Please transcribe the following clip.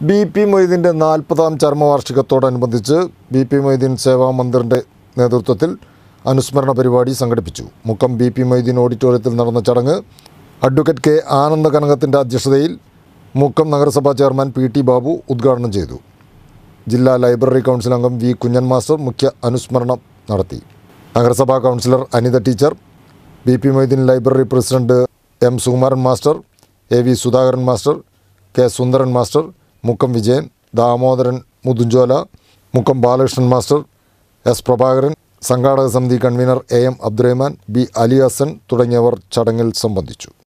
B P മൊയ്തീൻ്റെ നാൽപ്പതാം ചരമവാർഷികത്തോടനുബന്ധിച്ച് ബി പി മൊയ്തീൻ സേവാ മന്ദിറിൻ്റെ നേതൃത്വത്തിൽ അനുസ്മരണ പരിപാടി സംഘടിപ്പിച്ചു മുക്കം ബി പി മൊയ്തീൻ ഓഡിറ്റോറിയത്തിൽ നടന്ന ചടങ്ങ് അഡ്വക്കേറ്റ് കെ ആനന്ദ കനകത്തിൻ്റെ അധ്യക്ഷതയിൽ മുക്കം നഗരസഭാ ചെയർമാൻ പി ടി ബാബു ഉദ്ഘാടനം ചെയ്തു ജില്ലാ ലൈബ്രറി കൗൺസിൽ അംഗം വി കുഞ്ഞൻ മാസ്റ്റർ മുഖ്യ അനുസ്മരണം നടത്തി നഗരസഭാ councillor Anitha teacher B P Moideen library president M Sukumaran master A V Sudhakaran master K Sundaran master Mukkam Vijayan Damodaran Muthunchola Mukkam Balakrishnan master S Prabhakaran സംഘാടക സമിതി convener A M Abdurahman B Ali Hasan തുടങ്ങിയവർ ചടങ്ങിൽ സംബന്ധിച്ചു